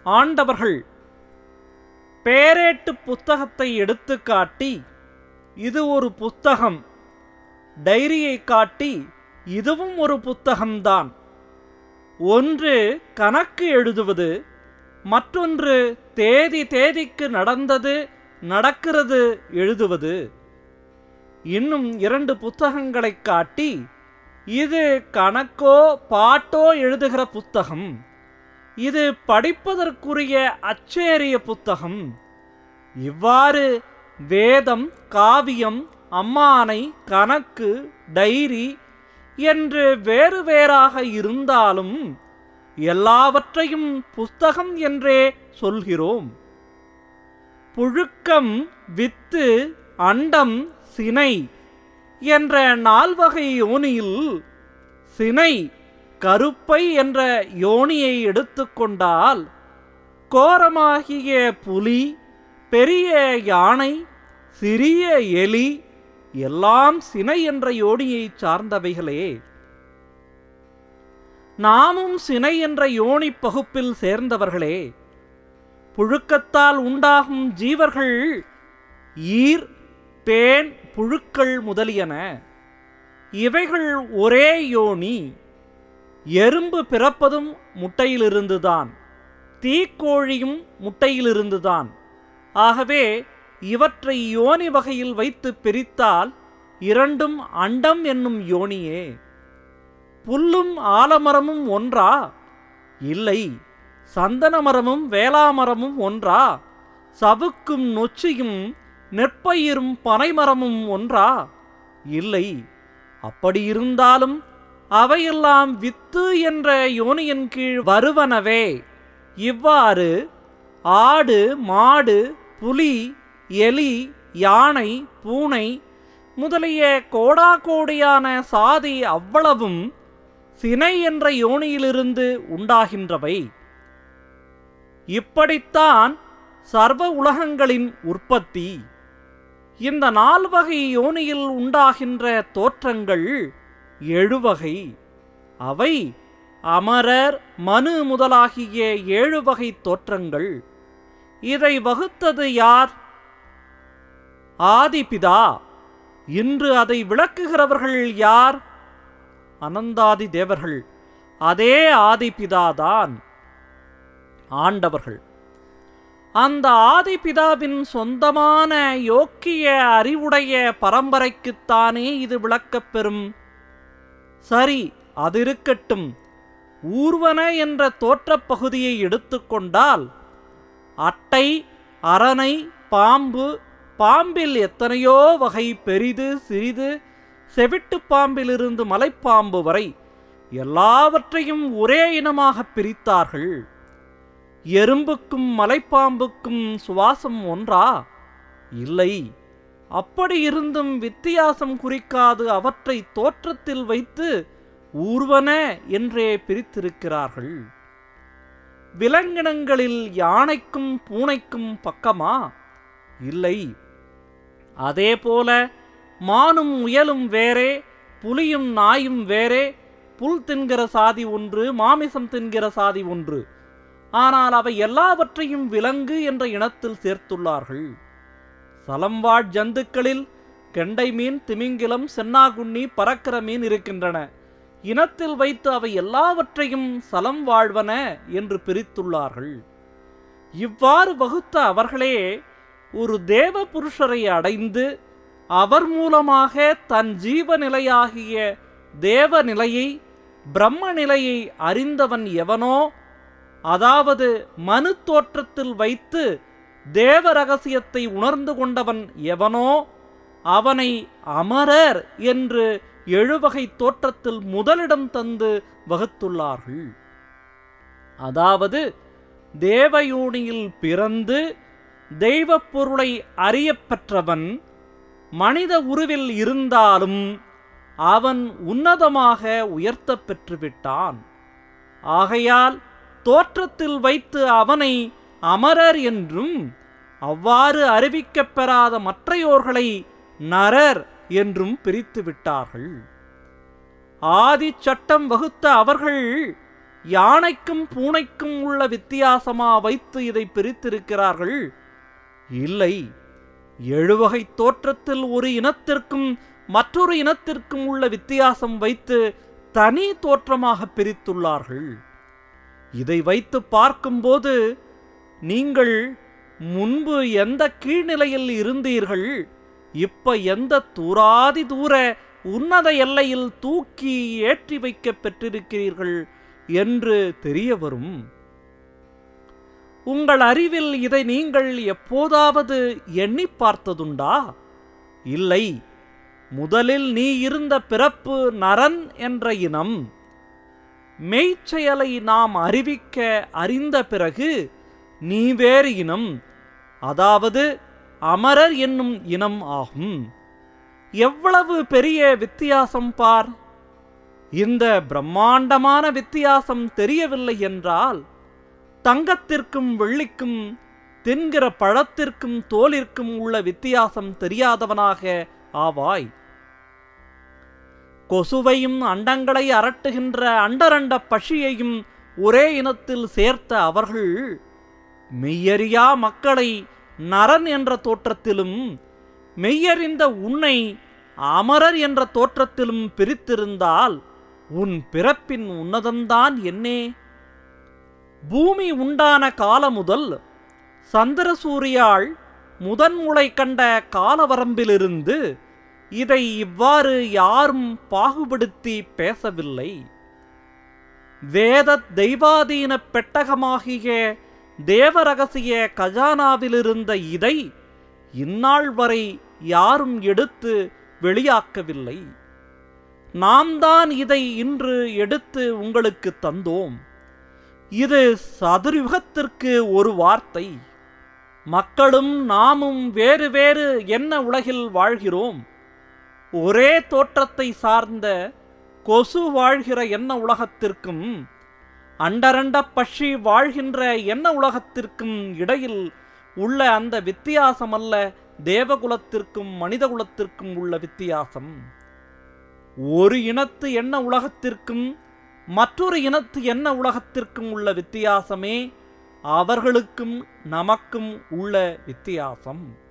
ஆண்டவர்கள் பேரேட்டு புத்தகத்தை எடுத்து காட்டி இது ஒரு புத்தகம் டைரியை காட்டி இதுவும் ஒரு புத்தகம்தான் ஒன்று கணக்கு எழுதுவது மற்றொன்று தேதி தேதிக்கு நடந்தது நடக்கிறது எழுதுவது இன்னும் இரண்டு புத்தகங்களைக் காட்டி இது கணக்கோ பாட்டோ எழுதுகிற புத்தகம் இது படிப்பதற்குரிய அச்சேரிய புத்தகம் இவ்வாறு வேதம் காவியம் அம்மானை கணக்கு டைரி என்று வேறு வேறாக இருந்தாலும் எல்லாவற்றையும் புஸ்தகம் என்றே சொல்கிறோம் புழுக்கம் வித்து அண்டம் சினை என்ற நால்வகை யோனியில் சினை கருப்பை என்ற யோனியை எடுத்துக்கொண்டால் கோரமாகிய புலி பெரிய யானை சிறிய எலி எல்லாம் சினை என்ற யோனியை சார்ந்தவைகளே நாமும் சினை என்ற யோனி பகுப்பில் சேர்ந்தவர்களே புழுக்கத்தால் உண்டாகும் ஜீவர்கள் ஈர் பேன் புழுக்கள் முதலியன இவைகள் ஒரே யோனி எறும்பு பிறப்பதும் முட்டையிலிருந்துதான் தீக்கோழியும் முட்டையிலிருந்துதான் ஆகவே இவற்றை யோனி வகையில் வைத்து பிரித்தால் இரண்டும் அண்டம் என்னும் யோனியே புல்லும் ஆலமரமும் ஒன்றா இல்லை சந்தன மரமும் வேளாமரமும் ஒன்றா சவுக்கும் நொச்சியும் நெற்பயிரும் பனைமரமும் ஒன்றா இல்லை அப்படியிருந்தாலும் அவையெல்லாம் வித்து என்ற யோனியின் கீழ் வருவனவே இவ்வாறு ஆடு மாடு புலி எலி யானை பூனை முதலிய கோடாகோடியான சாதி அவ்வளவும் சினை என்ற யோனியிலிருந்து உண்டாகின்றவை இப்படித்தான் சர்வ உலகங்களின் உற்பத்தி இந்த நால்வகை யோனியில் உண்டாகின்ற தோற்றங்கள் எழுவகை அவை அமரர் மனு முதலாகிய ஏழு வகை தோற்றங்கள் இதை வகுத்தது யார் ஆதிபிதா இன்று அதை விளக்குகிறவர்கள் யார் அனந்தாதி தேவர்கள் அதே ஆதிபிதாதான் ஆண்டவர்கள் அந்த ஆதிபிதாவின் சொந்தமான யோக்கிய அறிவுடைய பரம்பரைக்குத்தானே இது விளக்கப் பெறும் சரி அதிருக்கட்டும் ஊர்வன என்ற தோற்றப் பகுதியை எடுத்துக்கொண்டால் அட்டை அரணை பாம்பு பாம்பில் எத்தனையோ வகை பெரிது சிறிது செவிட்டு பாம்பிலிருந்து மலைப்பாம்பு வரை எல்லாவற்றையும் ஒரே இனமாக பிரித்தார்கள் எறும்புக்கும் மலைப்பாம்புக்கும் சுவாசம் ஒன்றா இல்லை அப்படி இருந்தும் வித்தியாசம் குறிக்காது அவற்றை தோற்றத்தில் வைத்து ஊர்வன என்றே பிரித்திருக்கிறார்கள் விலங்கினங்களில் யானைக்கும் பூனைக்கும் பக்கமா இல்லை அதேபோல மானும் முயலும் வேறே புலியும் நாயும் வேறே புல் தின்கிற சாதி ஒன்று மாமிசம் தின்கிற சாதி ஒன்று ஆனால் அவை எல்லாவற்றையும் விலங்கு என்ற இனத்தில் சேர்த்துள்ளார்கள் சலம்வாழ் ஜந்துக்களில் கெண்டை மீன் திமிங்கிலம் சென்னாகுண்ணி பறக்கிற மீன் இருக்கின்றன இனத்தில் வைத்து அவை எல்லாவற்றையும் சலம் வாழ்வன என்று பிரித்துள்ளார்கள் இவ்வாறு வகுத்த அவர்களே ஒரு தேவ புருஷரை அடைந்து அவர் மூலமாக தன் ஜீவநிலையாகிய தேவ நிலையை பிரம்ம நிலையை அறிந்தவன் எவனோ அதாவது மனு தோற்றத்தில் வைத்து தேவ ரகசியத்தை உணர்ந்து கொண்டவன் எவனோ அவனை அமரர் என்று எழுவகை தோற்றத்தில் முதலிடம் தந்து வகுத்துள்ளார்கள் அதாவது தேவயோனியில் பிறந்து தெய்வப் பொருளை அறியப் பெற்றவன் மனித உருவில் இருந்தாலும் அவன் உன்னதமாக உயர்த்தப் பெற்றுவிட்டான் ஆகையால் தோற்றத்தில் வைத்து அவனை அமரர் என்றும் அவ்வாறு அறிவிக்கப் பெறாத மற்றையோர்களை நரர் என்றும் பிரித்து விட்டார்கள் ஆதி சட்டம் வகுத்த அவர்கள் யானைக்கும் பூனைக்கும் உள்ள வித்தியாசமா வைத்து இதை பிரித்திருக்கிறார்கள் இல்லை எழுவகை தோற்றத்தில் ஒரு இனத்திற்கும் மற்றொரு இனத்திற்கும் உள்ள வித்தியாசம் வைத்து தனி தோற்றமாக பிரித்துள்ளார்கள் இதை வைத்து பார்க்கும்போது நீங்கள் முன்பு எந்த கீழ்நிலையில் இருந்தீர்கள் இப்ப எந்த தூராதி தூர உன்னத எல்லையில் தூக்கி ஏற்றி வைக்க பெற்றிருக்கிறீர்கள் என்று தெரிய வரும் உங்கள் அறிவில் இதை நீங்கள் எப்போதாவது எண்ணி பார்த்ததுண்டா இல்லை முதலில் நீ இருந்த பிறப்பு நரன் என்ற இனம் மெய்ச்செயலை நாம் அறிவிக்க அறிந்த பிறகு நீ வேறு இனம் அதாவது அமரர் என்னும் இனம் ஆகும் எவ்வளவு பெரிய வித்தியாசம் பார் இந்த பிரம்மாண்டமான வித்தியாசம் தெரியவில்லை என்றால் தங்கத்திற்கும் வெள்ளிக்கும் தின்கிற பழத்திற்கும் தோலிற்கும் உள்ள வித்தியாசம் தெரியாதவனாக ஆவாய் கொசுவையும் அண்டங்களை அரட்டுகின்ற அண்டரண்ட பஷியையும் ஒரே இனத்தில் சேர்த்த அவர்கள் மெய்யறியா மக்களை நரன் என்ற தோற்றத்திலும் மெய்யறிந்த உன்னை அமரர் என்ற தோற்றத்திலும் பிரித்திருந்தால் உன் பிறப்பின் உன்னதம்தான் என்னே பூமி உண்டான கால முதல் சந்திரசூரியாள் முதன்முளை கண்ட காலவரம்பிலிருந்து இதை இவ்வாறு யாரும் பாகுபடுத்தி பேசவில்லை வேத தெய்வாதீன பெட்டகமாகிய தேவரகசிய கஜானாவிலிருந்த இதை இந்நாள் வரை யாரும் எடுத்து வெளியாக்கவில்லை நாம் தான் இதை இன்று எடுத்து உங்களுக்கு தந்தோம் இது சதுர்யுகத்திற்கு ஒரு வார்த்தை மக்களும் நாமும் வேறு வேறு என்ன உலகில் வாழ்கிறோம் ஒரே தோற்றத்தை சார்ந்த கொசு வாழ்கிற என்ன உலகத்திற்கும் அண்டரண்ட பஷி வாழ்கின்ற என்ன உலகத்திற்கும் இடையில் உள்ள அந்த வித்தியாசம் அல்ல தேவகுலத்திற்கும் மனிதகுலத்திற்கும் உள்ள வித்தியாசம் ஒரு இனத்து என்ன உலகத்திற்கும் மற்றொரு இனத்து என்ன உலகத்திற்கும் உள்ள வித்தியாசமே அவர்களுக்கும் நமக்கும் உள்ள வித்தியாசம்